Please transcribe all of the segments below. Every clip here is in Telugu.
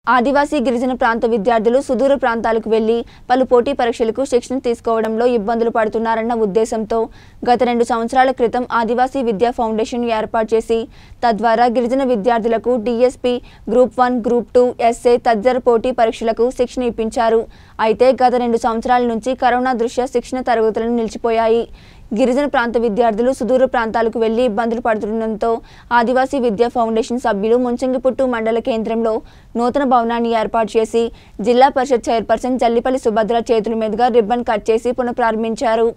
ఆదివాసీ గిరిజన ప్రాంత విద్యార్థులు సుదూర ప్రాంతాలకు వెళ్లి పలు పోటీ పరీక్షలకు శిక్షణ తీసుకోవడంలో ఇబ్బందులు పడుతున్నారన్న ఉద్దేశంతో గత రెండు సంవత్సరాల క్రితం ఆదివాసీ విద్యా ఫౌండేషన్ ఏర్పాటు చేసి తద్వారా గిరిజన విద్యార్థులకు DSP group one group two SA తదితర పోటీ పరీక్షలకు శిక్షణ ఇప్పించారు అయితే గత రెండు సంవత్సరాల నుంచి కరోనా దృష్ట్యా శిక్షణ తరగతులను నిలిచిపోయాయి గిరిజన ప్రాంత విద్యార్థులు సుదూర ప్రాంతాలకు వెళ్లి ఇబ్బందులు పడుతుండటంతో ఆదివాసీ విద్యా ఫౌండేషన్ సభ్యులు ముంచంగిపుట్టు మండల కేంద్రంలో నూతన భవనాన్ని ఏర్పాటు చేసి జిల్లా పరిషత్ చైర్పర్సన్ జల్లిపల్లి సుభద్ర చేతుల మీదుగా రిబ్బన్ కట్ చేసి పునఃప్రారంభించారు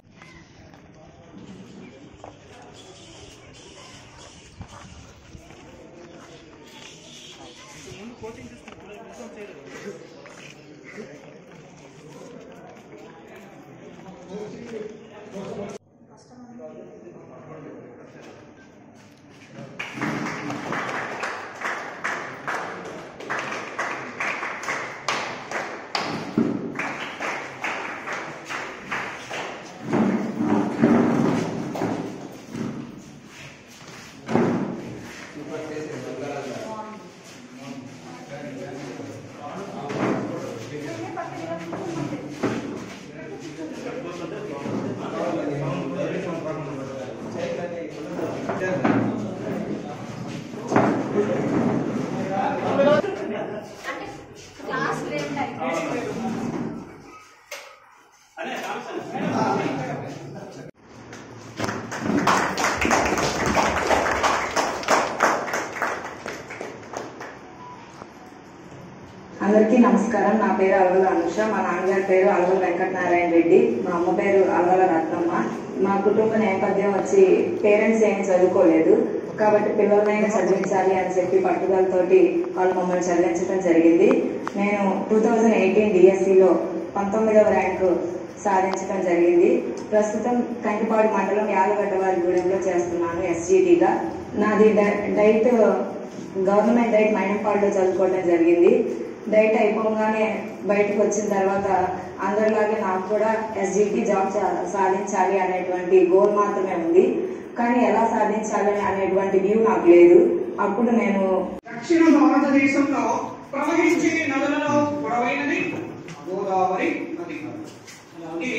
అందరికీ నమస్కారం నా పేరు అలవల అనుష మా నాన్నగారి పేరు అలవల వెంకటనారాయణ రెడ్డి మా అమ్మ పేరు అలవల రత్నమ్మ మా కుటుంబ నేపథ్యం వచ్చి పేరెంట్స్ ఏం చదువుకోలేదు కాబట్టి పిల్లలనైనా చదివించాలి అని చెప్పి పట్టుదలతోటి వాళ్ళు మమ్మల్ని చదివించడం జరిగింది నేను టూ థౌజండ్ ఎయిటీన్ డిఎస్సిలో పంతొమ్మిదవ ర్యాంకు సాధించడం జరిగింది ప్రస్తుతం కంకిపాడు మండలం యాలగడ్డవారి గూడెంలో చేస్తున్నాను ఎస్జీటీగా నాది డై- డైట్ గవర్నమెంట్ డైట్ మైనంపాడులో చదువుకోవడం జరిగింది డైట్ అయిపోగానే బయటకు వచ్చిన తర్వాత అందరిలాగే నాకు కూడా ఎస్జిటి జాబ్ సా- సాధించాలి అనేటువంటి గోల్ మాత్రమే ఉంది కానీ ఎలా సాధించాలి అనేటువంటి వ్యూ నాకు లేదు అప్పుడు నేను దక్షిణ భారతదేశంలో ప్రవహించే నదులలో పొడవైనది గోదావరి నది ఇది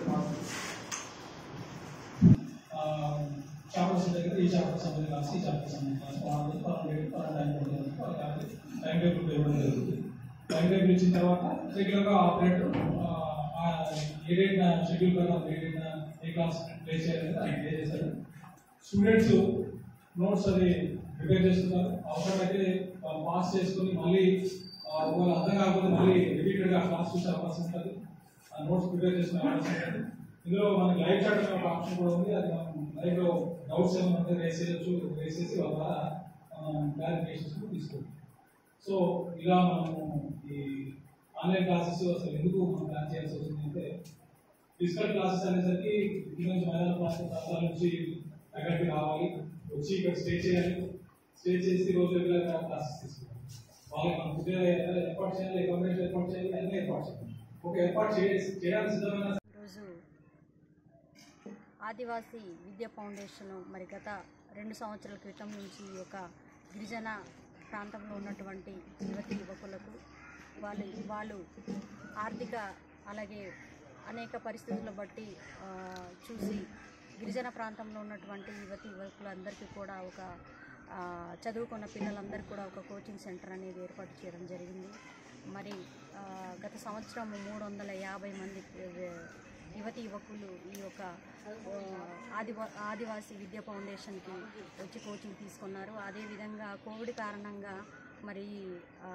చాపల్స్ దగ్గర ఈ చాపల్స్ అనేది రాసి ఈ చాపల్స్ అనేది రాసి వాళ్ళు పన్నెండు పన్నెండు టైం ఉంటుంది వాళ్ళకి టైం టేబుల్ ఇవ్వడం జరుగుతుంది టైం టేబుల్ ఇచ్చిన తర్వాత రెగ్యులర్గా ఆపరేటర్ ఏ డేట్న షెడ్యూల్ ప్రకారం ఏ డేట్న ఏ క్లాస్ ప్లే చేయాలని ఆయన ప్లే చేశారు స్టూడెంట్స్ నోట్స్ అది ప్రిపేర్ చేస్తున్నారు అవసరమైతే పాస్ చేసుకొని మళ్ళీ ఆ, ఒకవేళ అర్థం కాకపోతే మళ్ళీ రిపీటెడ్గా క్లాస్ చూసే అవకాశం ఉంటుంది ఆ నోట్స్ ప్రిపేర్ చేసుకునే అవకాశం ఉంటుంది ఇందులో మనకి లైవ్ చాట్ అనే ఒక ఆప్షన్ కూడా ఉంది అది మనం లైవ్ లో డౌట్స్ ఏమైనా ఉంటే రేస్ చేయొచ్చు రేస్ చేసి వాళ్ళ ద్వారా క్లారిఫికేషన్స్ తీసుకోవచ్చు సో ఇలా మనము ఈ ఆన్లైన్ క్లాసెస్ అసలు ఎందుకు మనం ప్లాన్ చేయాల్సి వచ్చింది అంటే ఫిజికల్ క్లాసెస్ అనేసరికి ఇంటి నుంచి మైదాన ప్రాంత ప్రాంతాల నుంచి అక్కడికి రావాలి వచ్చి ఇక్కడ స్టే చేయాలి స్టే చేసి రోజు రెగ్యులర్గా క్లాసెస్ తీసుకోవాలి వాళ్ళకి మనం ఫుడ్ ఏర్పాటు చేయాలి అకామిడేషన్ ఏర్పాటు చేయాలి అన్నీ ఏర్పాటు చేయాలి ఒక ఏర్పాటు చేయ- చేయడానికి సిద్ధమైన ఈరోజు ఆదివాసీ విద్యా ఫౌండేషన్ మరి గత రెండు సంవత్సరాల క్రితం నుంచి ఈ యొక్క గిరిజన ప్రాంతంలో ఉన్నటువంటి యువతి యువకులకు వాళ్ళు వాళ్ళు ఆర్థిక అలాగే అనేక పరిస్థితుల బట్టి ఆ, చూసి గిరిజన ప్రాంతంలో ఉన్నటువంటి యువతి యువకులందరికీ కూడా ఒక ఆ, చదువుకున్న పిల్లలందరికీ కూడా ఒక కోచింగ్ సెంటర్ అనేది ఏర్పాటు చేయడం జరిగింది మరి ఆ, గత సంవత్సరం మూడు వందల యాభై మంది ఆ, యువతి యువకులు ఈ యొక్క ఆ, ఆదివా ఆదివాసీ విద్యా ఫౌండేషన్కి వచ్చి కోచింగ్ తీసుకున్నారు అదేవిధంగా కోవిడ్ కారణంగా మరి ఆ,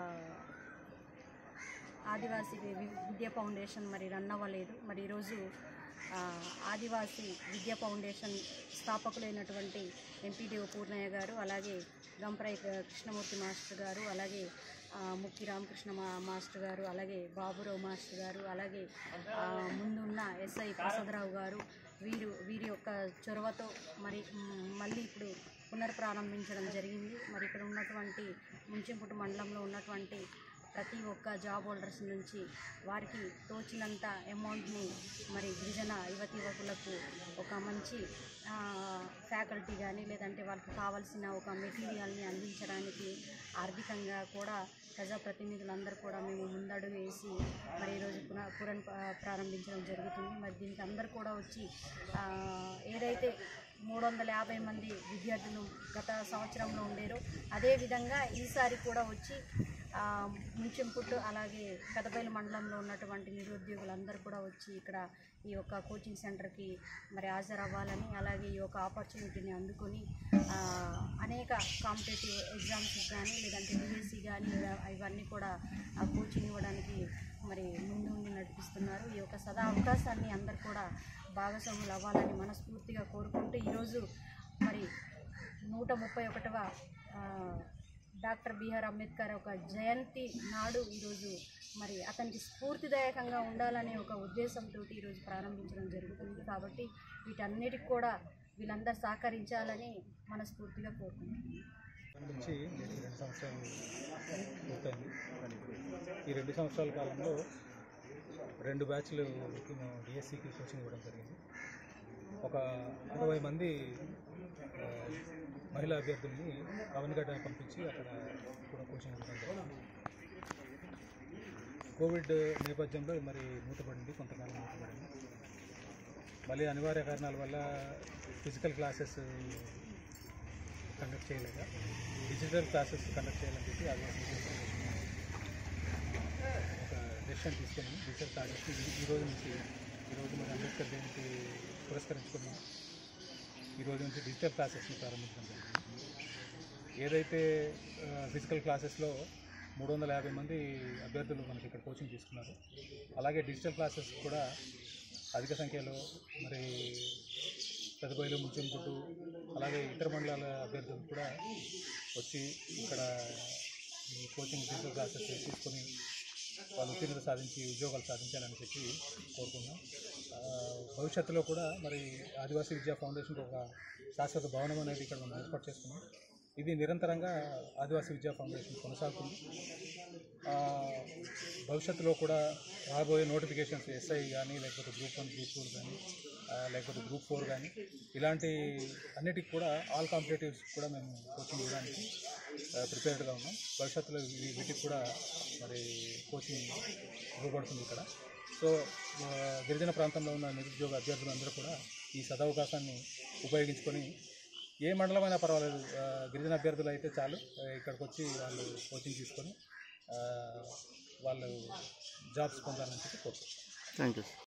ఆదివాసీ వి- విద్యా ఫౌండేషన్ మరి రన్ అవ్వలేదు మరి ఈరోజు ఆ, ఆదివాసీ విద్యా ఫౌండేషన్ స్థాపకులైనటువంటి ఎంపీడీఓ పూర్ణయ్య గారు అలాగే గంప్రై కృష్ణమూర్తి మాస్టర్ గారు అలాగే ఆ, ముక్కి రామకృష్ణ మా- మాస్టర్ గారు అలాగే బాబురావు మాస్టర్ గారు అలాగే ఆ, ముందున్న ఎస్ఐ ప్రసాదరావు గారు వీరు వీరి యొక్క చొరవతో మరి మ్, మళ్ళీ ఇప్పుడు పునర్ప్రారంభించడం జరిగింది మరి ఇక్కడ ఉన్నటువంటి ముంచింపుట్టు మండలంలో ఉన్నటువంటి ప్రతి ఒక్క జాబ్ హోల్డర్స్ నుంచి వారికి తోచినంత అమౌంట్ని మరి గిరిజన యువతి యువకులకు ఒక మంచి ఫ్యాకల్టీ కానీ లేదంటే వాళ్ళకి కావాల్సిన ఒక మెటీరియల్ని అందించడానికి ఆర్థికంగా కూడా ప్రజాప్రతినిధులందరూ కూడా మేము ముందడుగు వేసి మరి ఈరోజు పున పురన్ ప్రారంభించడం జరుగుతుంది మరి దీనికి అందరూ కూడా వచ్చి ఆ, ఏదైతే మూడు వందల యాభై మంది విద్యార్థులు గత సంవత్సరంలో ఉండేరో అదేవిధంగా ఈసారి కూడా వచ్చి ఆ, ముంచెంపుట్టు అలాగే పెదబయలు మండలంలో ఉన్నటువంటి నిరుద్యోగులందరూ కూడా వచ్చి ఇక్కడ ఈ యొక్క కోచింగ్ సెంటర్కి మరి హాజరవ్వాలని అలాగే ఈ యొక్క ఆపర్చునిటీని అందుకొని ఆ, అనేక కాంపిటేటివ్ ఎగ్జామ్స్ కానీ లేదంటే డిఎస్సి కానీ ఇవ- ఇవన్నీ కూడా ఆ కోచింగ్ ఇవ్వడానికి మరి ముందు ఉండి నడిపిస్తున్నారు ఈ యొక్క సదా అవకాశాన్ని అందరు కూడా భాగస్వాములు అవ్వాలని మనస్ఫూర్తిగా కోరుకుంటూ ఈరోజు మరి నూట ముప్పై ఒకటవ ఆ, డాక్టర్ బిఆర్ అంబేద్కర్ ఒక జయంతి నాడు ఈరోజు మరి అతనికి స్ఫూర్తిదాయకంగా ఉండాలనే ఒక ఉద్దేశంతో ఈరోజు ప్రారంభించడం జరుగుతుంది కాబట్టి వీటన్నిటికి కూడా వీళ్ళందరూ సహకరించాలని మనస్ఫూర్తిగా కోరుకుంటున్నాను నుంచి నేటికి రెండు సంవత్సరాలు పూర్తయింది ఈ రెండు సంవత్సరాల కాలంలో రెండు బ్యాచ్లు డిఎస్సికి కోచింగ్ ఇవ్వడం జరిగింది ఒక అరవై మంది ఆ, మహిళా అభ్యర్థుల్ని అవనిగడ్డ పంపించి అక్కడ కూడా కోచింగ్ ఇవ్వడం జరిగింది కోవిడ్ నేపథ్యంలో మరి మూతపడింది కొంతకాలం మూతపడింది మళ్ళీ అనివార్య కారణాల వల్ల ఫిజికల్ క్లాసెస్ కండక్ట్ చేయలేక డిజిటల్ క్లాసెస్ కండక్ట్ చేయాలని చెప్పి ఆదివాసీ విద్యా ఫౌండేషన్ ఒక డెసిషన్ తీసుకొని డిజిటల్ క్లాసెస్ ఈ- ఈ రోజు నుంచి ఈరోజు మరి అంబేద్కర్ జయంతి పురస్కరించుకుని ఈ రోజు నుంచి డిజిటల్ క్లాసెస్ని ప్రారంభించడం జరిగింది ఏదైతే ఫిజికల్ క్లాసెస్లో మూడు వందల యాభై మంది అభ్యర్థులు మనకి ఇక్కడ కోచింగ్ తీసుకున్నారు అలాగే డిజిటల్ క్లాసెస్ కూడా అధిక సంఖ్యలో మరి పెదబయలు ముంచెంపుట్టు అలాగే ఇతర మండలాల అభ్యర్థులు కూడా వచ్చి ఇక్కడ ఈ కోచింగ్ డిజిటల్ క్లాసెస్ తీసుకొని వాళ్ళు ఉత్తీర్ణత సాధించి ఉద్యోగాలు సాధించాలని చెప్పి కోరుకున్నాం ఆ, భవిష్యత్తులో కూడా మరి ఆదివాసీ విద్యా ఫౌండేషన్కి ఒక శాశ్వత భవనం అనేది ఇక్కడ మనం ఏర్పాటు చేసుకున్నాం ఇది నిరంతరంగా ఆదివాసీ విద్యా ఫౌండేషన్ కొనసాగుతుంది ఆ, భవిష్యత్తులో కూడా రాబోయే నోటిఫికేషన్స్ ఎస్ఐ కానీ లేకపోతే గ్రూప్ వన్ గ్రూప్ టూ కానీ ఆ, లేకపోతే గ్రూప్ ఫోర్ కానీ ఇలాంటి అన్నిటికి కూడా ఆల్ కాంపిటేటివ్స్ కూడా మేము కోచింగ్ ఇవ్వడానికి ప్రిపేర్డ్గా ఉన్నాం భవిష్యత్తులో వీ- వీటికి కూడా మరి కోచింగ్ ఇవ్వబడుతుంది ఇక్కడ సో ఆ, గిరిజన ప్రాంతంలో ఉన్న నిరుద్యోగ అభ్యర్థులందరూ కూడా ఈ సదవకాశాన్ని ఉపయోగించుకొని ఏ మండలమైనా పర్వాలేదు ఆ, గిరిజన అభ్యర్థులు అయితే చాలు ఆ, ఇక్కడికి వచ్చి వాళ్ళు కోచింగ్ తీసుకొని ఆ, వాళ్ళు జాబ్స్ పొందాలని చెప్పి కోరుకుంటున్నాం థ్యాంక్ యూ